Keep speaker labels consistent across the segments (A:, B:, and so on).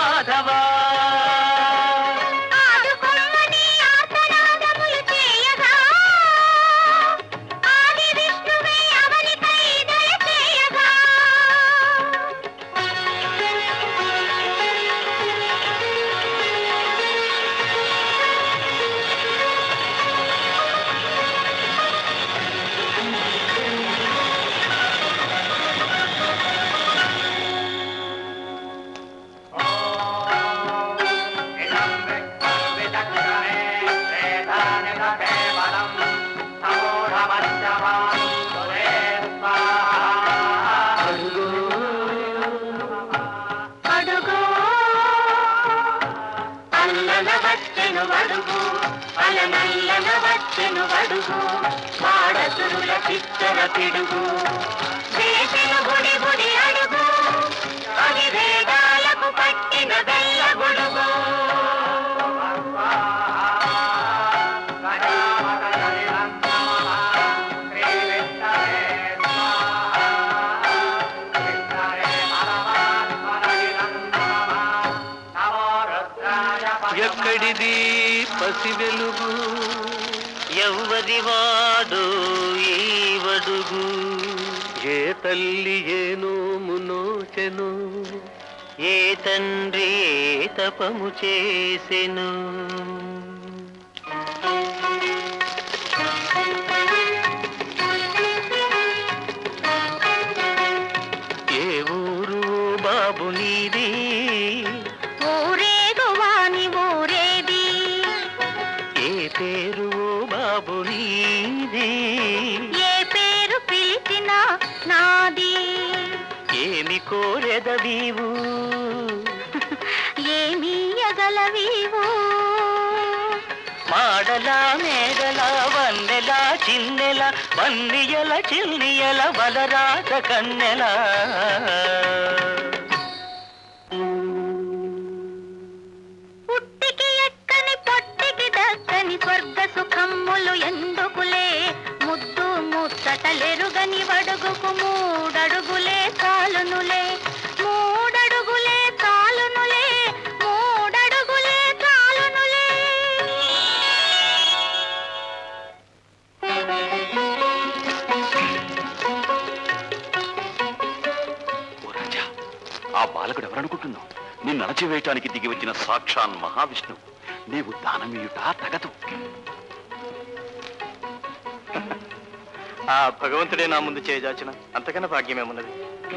A: మాధవా
B: ఆదుకొమ్మని ఆర్తనాదములు చేయగా ఆది విష్ణువే అవనికై దయ చేయగా అడుగు అల్లన వచ్చెను వడుగు అలనల్లన వచ్చెను వడుగు వాడసురుల చిచ్చర పిడుగు వేసెను గుడి గుడి అడుగు అది వేదాలకు పట్టిన బెల్ల గొడుగు
A: ఎక్కడిది పసి వెలుగు ఎవ్వది వాడు ఈ వడుగు ఏ తల్లి ఏ నోము నోచెను ఏ తండ్రి ఏ తపము చేసెను ఏ ఊరు బాబు నీది
B: ఊరేగు వాని ఊరేది
A: ఏ పేరు బాబు నీది
B: ఏ పేరు పిలిచినా నాది
A: ఏమి కోరెదవీవు
B: ఏమీ ఎగలవీవు
A: మాడల మేడల వన్నెల చిన్నెల వన్నియల చిల్నియల వలరాత కన్నెల
B: పుట్టికి ఎక్కని పొట్టికి దక్కని స్వర్గ సుఖమ్ములు ఎందుకులే ముద్దు ముచ్చటలెరుగని వడుగుకు మూడడుగులే చాలునులే మూడడుగులే చాలునులే మూడడుగులే చాలునులే
C: ఓ రాజా ఆ బాలకుడు ఎవరనుకుంటున్నావు నిన్ను అణచివేయటానికి దిగి వచ్చిన సాక్షాన్ మహావిష్ణు నీవు దానమీయుట తగదు
A: ఆ భగవంతుడే నా ముందు చేయజాచిన అంతకన్నా భాగ్యమేమున్నది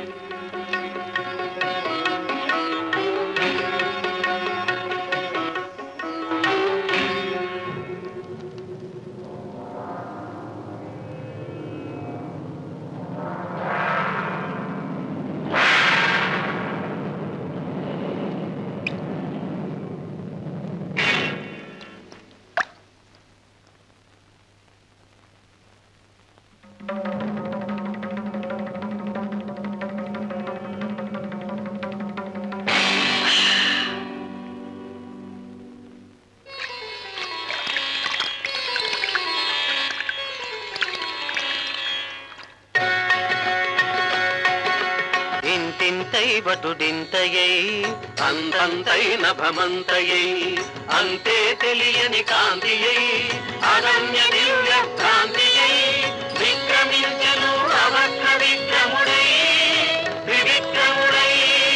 A: ఇంతింతై బటుడింతయై అంతంతై నభమంతయై అంతే తెలియని కాంతియై అనన్య దివ్య కాంతియై విక్రమించను అవక్ర విక్రముడై త్రివిక్రముడై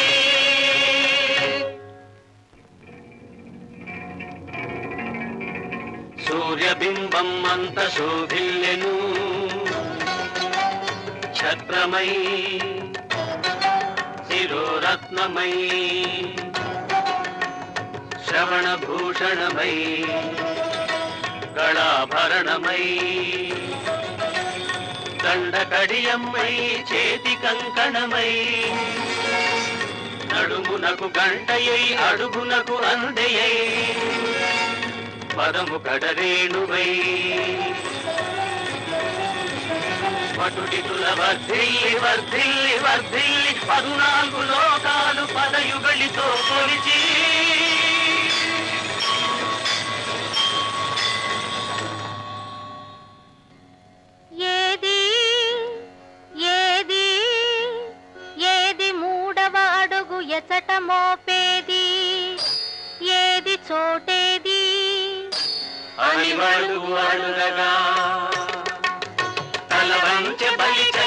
A: సూర్యబింబం అంత శోభిల్లెను ఛత్రమై శిరోరత్నమై శ్రవణభూషణమై కళాభరణమై దండకడియమ్మై చేతి కంకణమై నడుమునకు గంటయై అడుగునకు అందెయై పదము కడరేణువై పటుడితుల వర్ధిల్లి వర్ధిల్లి వర్ధిల్లి పదునాలుగు లోకాలు పదయుగళితో కొలిచి
B: ఏది ఏది ఏది మూడవ అడుగు ఎచట మోపేది చోటేది
A: అని అడుగు అడుగగా తల వంచె బలి